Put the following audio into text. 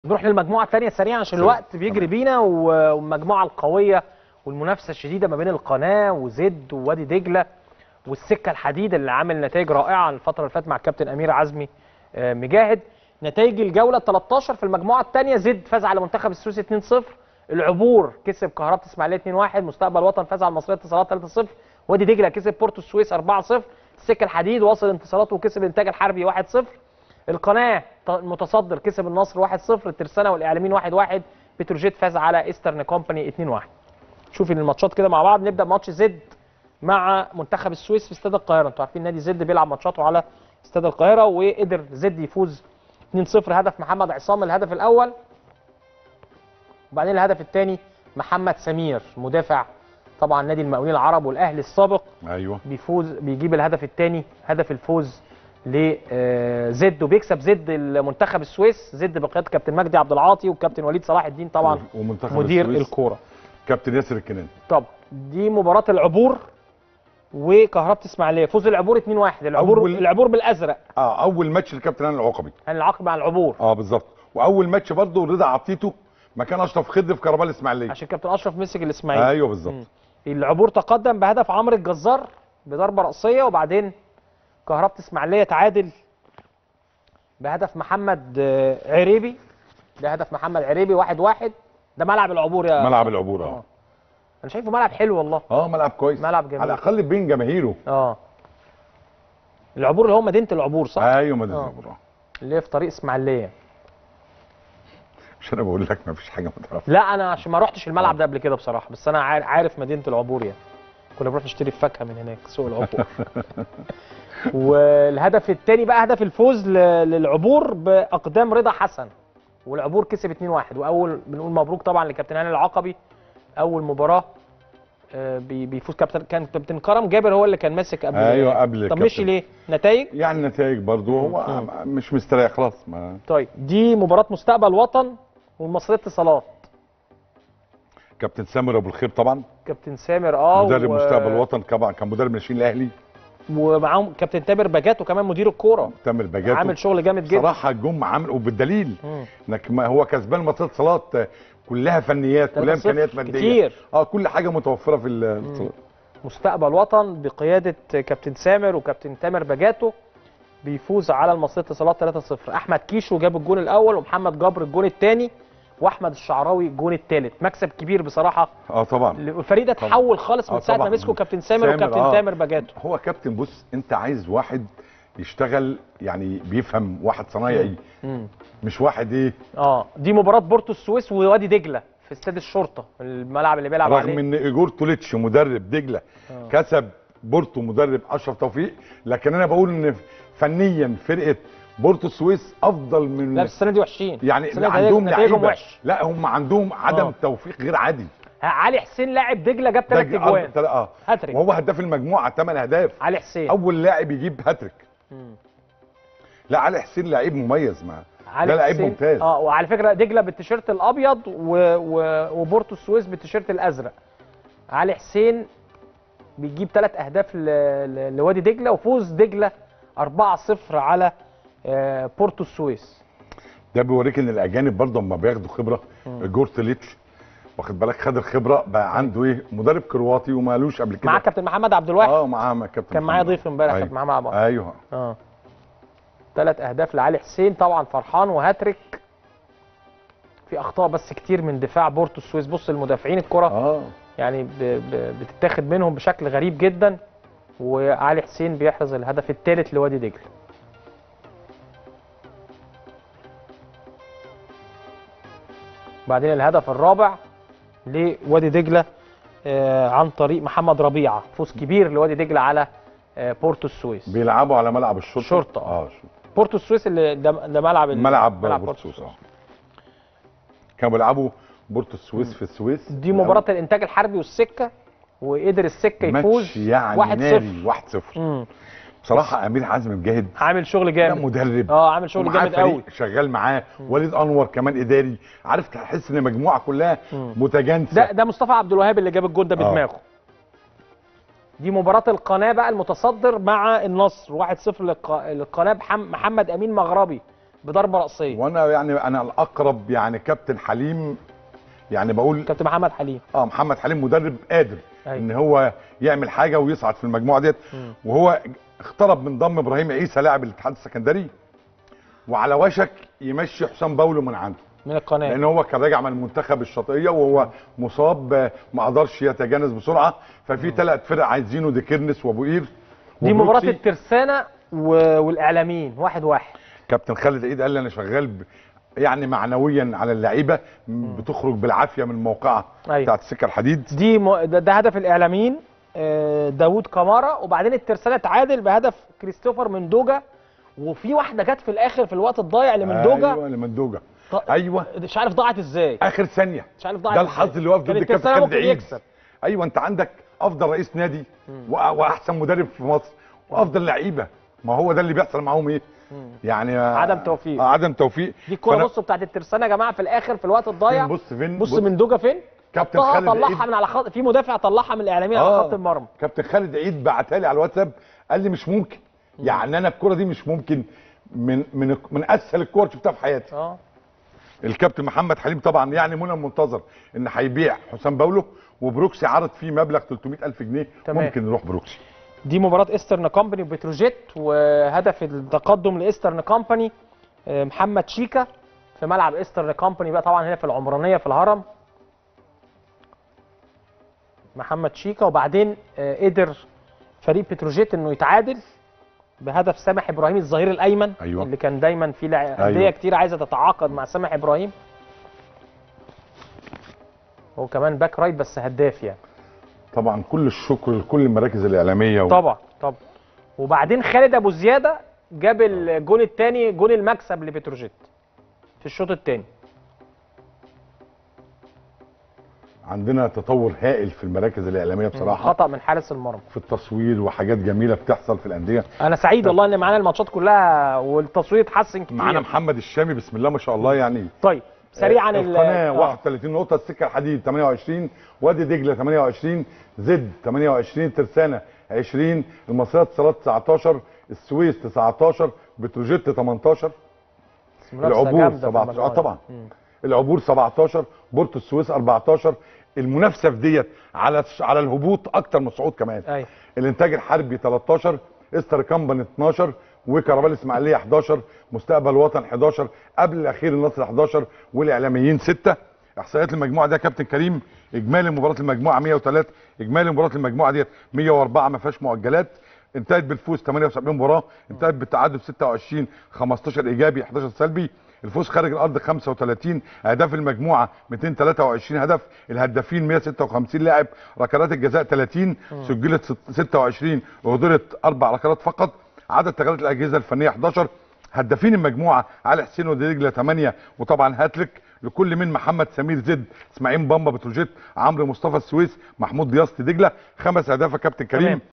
نروح للمجموعه الثانيه سريعا عشان سريع. الوقت بيجري بينا و- والمجموعه القويه والمنافسه الشديده ما بين القناه وزد ووادي دجله والسكه الحديد اللي عامل نتائج رائعه الفتره اللي فاتت مع الكابتن امير عزمي آه، مجاهد نتائج الجوله 13 في المجموعه الثانيه زد فاز على منتخب السويس 2-0 العبور كسب كهرباء اسماعيليه 2-1 مستقبل وطن فاز على المصريه اتصالات 3-0 وادي دجله كسب بورتو السويس 4-0 السكه الحديد وصل انتصاراته وكسب الانتاج الحربي 1-0 القناه ط- المتصدر كسب النصر 1-0 الترسانه والاعلاميين 1-1 بتروجيت فاز على ايسترن كومباني 2-1 شوف الماتشات كده مع بعض نبدا ماتش زد مع منتخب السويس في استاد القاهره انتوا عارفين نادي زد بيلعب ماتشاته على استاد القاهره وقدر زد يفوز 2-0 هدف محمد عصام الهدف الاول وبعدين الهدف الثاني محمد سمير مدافع طبعا نادي المقاولين العرب والاهلي السابق ايوه بيفوز بيجيب الهدف الثاني هدف الفوز لزد وبيكسب زد المنتخب السويس زد بقياده كابتن مجدي عبد العاطي وكابتن وليد صلاح الدين طبعا ومنتخب مدير السويس الكوره كابتن ياسر الكناني طبعا دي مباراه العبور وكهرباء اسماعيليه فوز العبور 2-1 العبور أول- العبور بالازرق اه اول ماتش لكابتن هاني العقبي يعني العقب مع العبور اه بالظبط واول ماتش برضه رضا عطيته مكان اشرف خضر في كهرباء الاسماعيليه عشان كابتن اشرف مسك الاسماعيلي ايوه بالظبط العبور تقدم بهدف عمرو الجزار بضربه راسيه وبعدين كهرباء اسماعيليه تعادل بهدف محمد آه، عريبي ده هدف محمد عريبي واحد واحد ده ملعب العبور يا ملعب العبور اه آه. انا شايفه ملعب حلو والله اه ملعب كويس ملعب جميل. على الاقل بين جماهيره اه العبور اللي هو مدينه العبور صح ايوه مدينه آه. العبور آه. اللي هي في طريق اسماعيليه مش انا بقول لك ما فيش حاجه ما تعرفش لا انا عشان ما رحتش الملعب ده قبل كده بصراحه بس انا عار- عارف مدينه العبور يعني كنا بنروح نشتري الفاكهه من هناك سوق العبور والهدف الثاني بقى هدف الفوز ل- للعبور باقدام رضا حسن والعبور كسب 2-1 واول بنقول مبروك طبعا لكابتن هاني العقبي اول مباراه آه، بي- بيفوز كابتن كان كابتن كرم جابر هو اللي كان ماسك قبل ايوه قبل طب الكابتن. مشي ليه نتائج يعني نتائج برضه هو مش مستريح خلاص ما طيب دي مباراه مستقبل وطن والمصريه اتصالات كابتن سامر ابو الخير طبعا كابتن سامر اه مدرب و- مستقبل وطن طبعا كان مدرب ناشئين الاهلي ومعاهم كابتن تامر باجات وكمان مدير الكوره تامر باجاتو عامل شغل جامد جدا صراحه جم عامل وبالدليل مم. انك ما هو كسبان ماتشات اتصالات كلها فنيات كلها 3-0 امكانيات ماديه كتير. اه كل حاجه متوفره في الاتصالات مستقبل وطن بقياده كابتن سامر وكابتن تامر باجاتو بيفوز على المصرية اتصالات 3-0 احمد كيشو جاب الجون الاول ومحمد جبر الجون الثاني واحمد الشعراوي الجون الثالث مكسب كبير بصراحه اه طبعا الفريق ده اتحول خالص من آه ساعه ما طبعاً. مسكوا كابتن سامر, سامر، وكابتن آه. تامر باجاتو هو كابتن بص انت عايز واحد يشتغل يعني بيفهم واحد صنايعي مم. مش واحد ايه اه دي مباراه بورتو السويس ووادي دجله في استاد الشرطه الملعب اللي بيلعب رغم عليه ان ايجور توليتش مدرب دجله كسب بورتو مدرب اشرف توفيق لكن انا بقول ان فنيا فرقه بورتو السويس افضل من لا بس السنه دي وحشين يعني السنة دي عندهم نتائجهم لعيبه وحش لا هم عندهم عدم آه. توفيق غير عادي علي حسين لاعب دجله جاب ثلاث ده- اجوان آه، اه هاتريك. وهو هداف المجموعه ثمان اهداف علي حسين اول لاعب يجيب هاتريك مم. لا علي حسين لعيب مميز معاه علي ده لعيب حسين- ممتاز اه وعلى فكره دجله بالتيشيرت الابيض و... و... وبورتو السويس بالتيشيرت الازرق علي حسين بيجيب ثلاث اهداف ل... ل... لوادي دجله وفوز دجله 4-0 على آه، بورتو السويس ده بيوريك ان الاجانب برضه اما بياخدوا خبره جور توليتش واخد بالك خد الخبره بقى عنده ايه مدرب كرواتي ومالوش قبل كده معاه كابتن محمد عبد الواحد اه معاه مع كابتن كان معايا محمد. ضيف امبارح أيوة. كابتن محمد عبد ايوه اه ثلاث اهداف لعلي حسين طبعا فرحان وهاتريك في اخطاء بس كتير من دفاع بورتو السويس بص المدافعين الكره اه يعني ب... ب... بتتاخد منهم بشكل غريب جدا وعلي حسين بيحرز الهدف الثالث لوادي دجله بعدين الهدف الرابع لوادي دجله آه عن طريق محمد ربيعه فوز كبير لوادي دجله على آه بورتو السويس بيلعبوا على ملعب الشرطه شرطة. اه شرطة. بورتو السويس اللي ده, ده ملعب ال- ملعب ملعب بورتو السويس آه. كانوا بيلعبوا بورتو السويس في السويس دي مباراه الانتاج الحربي والسكه وقدر السكه يفوز ماتش يعني 1-0. ناري 1-0 مم. بصراحه امير حازم مجاهد عامل شغل ده جامد مدرب اه عامل شغل ومعاه جامد فريق قوي شغال معاه وليد انور كمان اداري عارف تحس ان مجموعه كلها متجانسه ده ده مصطفى عبد الوهاب اللي جاب الجول ده آه. بدماغه دي مباراة القناة بقى المتصدر مع النصر 1-0 للق- للقناة بحم- محمد أمين مغربي بضربه راسيه وانا يعني انا الاقرب يعني كابتن حليم يعني بقول كابتن محمد حليم اه محمد حليم مدرب قادر أيوة. ان هو يعمل حاجه ويصعد في المجموعه ديت مم. وهو اقترب من ضم ابراهيم عيسى لاعب الاتحاد السكندري وعلى وشك يمشي حسام باولو من عنده من القناه لان هو كان راجع من المنتخب الشاطئيه وهو مصاب آه، ما قدرش يتجانس بسرعه ففي ثلاث فرق عايزينه دي كيرنس وابو قير دي مباراه وبروكسي. الترسانه و... والاعلاميين واحد واحد كابتن خالد عيد قال لي انا شغال ب... يعني معنويا على اللعيبه بتخرج بالعافيه من الموقعه أيوة. بتاعت السكه الحديد دي م... ده, ده هدف الاعلاميين آه، داوود كمارا وبعدين الترسانه تعادل بهدف كريستوفر مندوجا وفي واحده جت في الاخر في الوقت الضايع لمندوجا ايوه لمندوجا ط- ايوه مش عارف ضاعت ازاي اخر ثانيه مش عارف ضاعت ده إزاي. الحظ اللي واقف كان ضد كابتن الترسانة خالد ممكن عيد يكسب ايوه انت عندك افضل رئيس نادي وأ- واحسن مدرب في مصر وافضل لعيبه ما هو ده اللي بيحصل معاهم ايه يعني عدم توفيق. آه عدم توفيق دي الكوره فأنا- بصوا بتاعت الترسانه يا جماعه في الاخر في الوقت الضايع فين بص فين بص مندوجا فين كابتن طه خالد طلعها عيد من على خط في مدافع طلعها من الاعلاميين على آه. خط المرمى كابتن خالد عيد بعتها لي على الواتساب قال لي مش ممكن يعني انا الكوره دي مش ممكن من من من اسهل الكور شفتها في حياتي اه الكابتن محمد حليم طبعا يعني منى منتظر ان هيبيع حسام باولو وبروكسي عرض فيه مبلغ 300000 جنيه تمام. ممكن نروح بروكسي دي مباراة ايسترن كومباني وبتروجيت وهدف التقدم لايسترن كومباني آه، محمد شيكا في ملعب ايسترن كومباني بقى طبعا هنا في العمرانية في الهرم محمد شيكا وبعدين آه، قدر فريق بتروجيت انه يتعادل بهدف سامح ابراهيم الظهير الايمن أيوة. اللي كان دايما في لع- انديه أيوة. كتير عايزه تتعاقد مع سامح ابراهيم هو كمان باك رايت بس هداف يعني طبعا كل الشكر لكل المراكز الاعلاميه و... طبعا طبعا وبعدين خالد ابو زياده جاب الجون الثاني جون المكسب لبتروجيت في الشوط الثاني عندنا تطور هائل في المراكز الاعلاميه بصراحه خطا من حارس المرمى في التصوير وحاجات جميله بتحصل في الانديه انا سعيد والله ان معانا الماتشات كلها والتصوير اتحسن كتير معانا محمد الشامي بسم الله ما شاء الله يعني طيب سريعا ال- القناه آه. 31 نقطه السكه الحديد 28 وادي دجله 28 زد 28 ترسانه 20 المصريه اتصالات 19 السويس 19 بتروجيت 18 منافسة العبور جامدة في 17 اه المجموعة. طبعا مم. العبور 17 بورتو السويس 14 المنافسه في ديت على على الهبوط اكتر من الصعود كمان ايوه الانتاج الحربي 13 استر كامباني 12 وكهرباء الاسماعيليه 11 مستقبل وطن 11 قبل الاخير النصر 11 والاعلاميين 6 احصائيات المجموعه ده يا كابتن كريم اجمالي مباراه المجموعه 103 اجمالي مباراه المجموعه ديت 104 ما فيهاش مؤجلات انتهت بالفوز 78 مباراه انتهت بالتعادل 26 15 ايجابي 11 سلبي الفوز خارج الارض 35 اهداف المجموعه 223 هدف الهدافين 156 لاعب ركلات الجزاء 30 سجلت ست- 26 وهدرت اربع ركلات فقط عدد تغييرات الاجهزه الفنيه 11 هدافين المجموعه علي حسين ودي دجله 8 وطبعا هاتريك لكل من محمد سمير زد اسماعيل بامبا بتروجيت عمرو مصطفى السويس محمود دياسط دجله خمس اهداف يا كابتن كريم تمام.